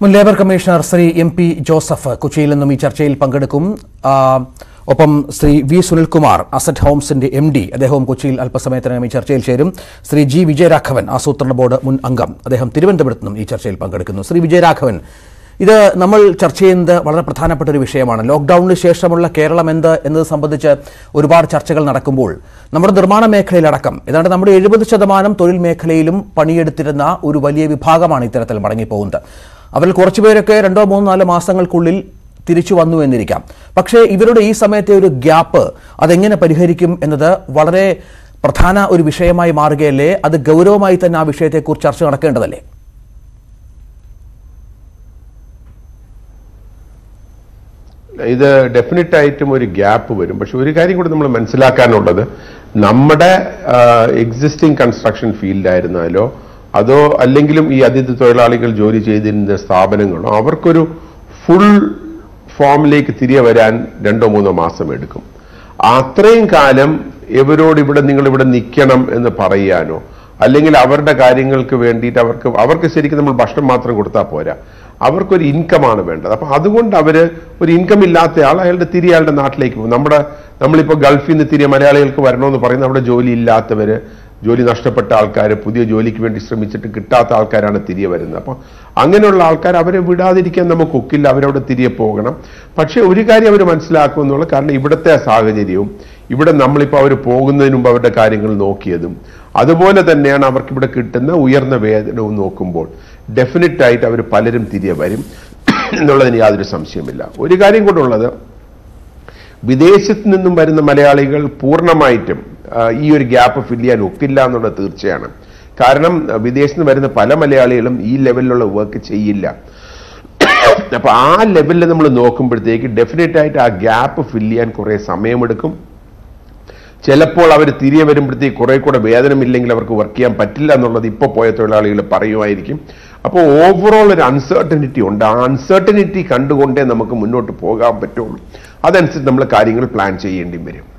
മുൻ labour commissioner Shri M P Joseph കൊച്ചിയിൽ നിന്നും ഈ ചർച്ചയിൽ പങ്കെടുക്കും ആ, ഒപ്പം ശ്രീ വി സുനിൽകുമാർ അസറ്റ് ഹോംസിന്റെ എം ഡി അദ്ദേഹവും കൊച്ചിയിൽ അല്പസമയത്തിനകം ഈ ചർച്ചയിൽ ചേരും ശ്രീ ജി വിജയരാഘവൻ ആസൂത്രണ ബോർഡ് മുൻ അംഗം അദ്ദേഹം തിരുവനന്തപുരത്ത് നിന്നും ഈ ചർച്ചയിൽ പങ്കെടുക്കുന്നു ശ്രീ വിജയരാഘവൻ ഇത് നമ്മൾ ചർച്ച ചെയ്യുന്നത് വളരെ പ്രധാനപ്പെട്ട ഒരു വിഷയമാണ് ലോക്ക്ഡൌണിന് ശേഷമുള്ള കേരളം എന്ത് എന്നത് സംബന്ധിച്ച് ഒരുപാട് ചർച്ചകൾ നടക്കുമ്പോൾ നമ്മുടെ നിർമ്മാണ മേഖലയിലടക്കം ഏതാണ്ട് നമ്മുടെ എഴുപത് ശതമാനം തൊഴിൽ മേഖലയിലും പണിയെടുത്തിരുന്ന ഒരു വലിയ വിഭാഗമാണ് ഇത്തരത്തിൽ മടങ്ങിപ്പോകുന്നത് അവരിൽ കുറച്ചുപേരൊക്കെ രണ്ടോ മൂന്നോ നാല് മാസങ്ങൾക്കുള്ളിൽ തിരിച്ചു വന്നു എന്നിരിക്കാം പക്ഷേ ഇവരുടെ ഈ സമയത്തെ ഒരു ഗ്യാപ്പ് അതെങ്ങനെ പരിഹരിക്കും എന്നത് വളരെ പ്രധാന ഒരു വിഷയമായി മാറുകയല്ലേ അത് ഗൗരവമായി തന്നെ ആ വിഷയത്തെക്കുറിച്ച് ചർച്ച നടക്കേണ്ടതല്ലേ ഇത് ഡെഫിനറ്റ് ആയിട്ടും ഒരു ഗ്യാപ്പ് വരും പക്ഷെ ഒരു കാര്യം കൂടി നമ്മൾ മനസ്സിലാക്കാനുള്ളത് നമ്മുടെ എക്സിസ്റ്റിംഗ് കൺസ്ട്രക്ഷൻ ഫീൽഡായിരുന്നാലോ അതോ അല്ലെങ്കിലും ഈ അതിഥി തൊഴിലാളികൾ ജോലി ചെയ്തിരുന്ന സ്ഥാപനങ്ങളോ അവർക്കൊരു ഫുൾ ഫോമിലേക്ക് തിരികെ വരാൻ രണ്ടോ മൂന്നോ മാസം എടുക്കും അത്രയും കാലം ഇവരോട് ഇവിടെ നിങ്ങൾ ഇവിടെ നിൽക്കണം എന്ന് പറയാനോ അല്ലെങ്കിൽ അവരുടെ കാര്യങ്ങൾക്ക് വേണ്ടിയിട്ട് അവർക്ക് അവർക്ക് ശരിക്കും നമ്മൾ ഭക്ഷണം മാത്രം കൊടുത്താൽ പോരാ അവർക്കൊരു ഇൻകമാണ് വേണ്ടത് അപ്പൊ അതുകൊണ്ട് അവര് ഒരു ഇൻകം ഇല്ലാത്ത ആൾ അയാളുടെ തിരികെ അയാളുടെ നാട്ടിലേക്ക് പോകും നമ്മുടെ നമ്മളിപ്പോൾ ഗൾഫിൽ നിന്ന് തിരികെ മലയാളികൾക്ക് വരണമെന്ന് പറയുന്നത് അവിടെ ജോലി ഇല്ലാത്തവര് ജോലി നഷ്ടപ്പെട്ട ആൾക്കാർ പുതിയ ജോലിക്ക് വേണ്ടി ശ്രമിച്ചിട്ട് കിട്ടാത്ത ആൾക്കാരാണ് തിരികെ വരുന്നത് അപ്പോൾ അങ്ങനെയുള്ള ആൾക്കാർ അവരെ വിടാതിരിക്കാൻ നമുക്ക് ഒക്കില്ല അവരവിടെ തിരികെ പോകണം പക്ഷേ ഒരു കാര്യം അവർ മനസ്സിലാക്കുമെന്നുള്ള കാരണം ഇവിടുത്തെ സാഹചര്യവും ഇവിടെ നമ്മളിപ്പോൾ അവർ പോകുന്നതിന് മുമ്പ് അവരുടെ കാര്യങ്ങൾ നോക്കിയതും അതുപോലെ തന്നെയാണ് അവർക്ക് ഇവിടെ കിട്ടുന്ന ഉയർന്ന വേതനവും നോക്കുമ്പോൾ ഡെഫിനറ്റ് ആയിട്ട് അവർ പലരും തിരികെ വരും എന്നുള്ളതിന് യാതൊരു സംശയമില്ല ഒരു കാര്യം കൊണ്ടുള്ളത് വിദേശത്ത് നിന്നും വരുന്ന മലയാളികൾ പൂർണ്ണമായിട്ടും ആ, ഈ ഒരു ഗ്യാപ്പ് ഫില്ല് ചെയ്യാൻ ഒക്കില്ല എന്നുള്ളത് തീർച്ചയാണ് കാരണം ആ, വിദേശത്ത് നിന്ന് വരുന്ന പല മലയാളികളും ഈ ലെവലിലുള്ള വർക്ക് ചെയ്യില്ല അപ്പൊ ആ ലെവലിൽ നമ്മൾ നോക്കുമ്പോഴത്തേക്ക് ഡെഫിനറ്റ് ആയിട്ട് ആ ഗ്യാപ്പ് ഫില്ല് ചെയ്യാൻ കുറെ സമയമെടുക്കും ചിലപ്പോൾ അവർ തിരികെ വരുമ്പോഴത്തേക്ക് കുറെ കൂടെ വേതനമില്ലെങ്കിൽ അവർക്ക് വർക്ക് ചെയ്യാൻ പറ്റില്ല എന്നുള്ളത് ഇപ്പോൾ പോയ തൊഴിലാളികൾ പറയുമായിരിക്കും അപ്പോൾ ഓവറോൾ ഒരു അൺസർട്ടനിറ്റി ഉണ്ട് ആ അൺസർട്ടനിറ്റി കണ്ടുകൊണ്ടേ നമുക്ക് മുന്നോട്ട് പോകാൻ പറ്റുള്ളൂ അതനുസരിച്ച് നമ്മൾ കാര്യങ്ങൾ പ്ലാൻ ചെയ്യേണ്ടി വരും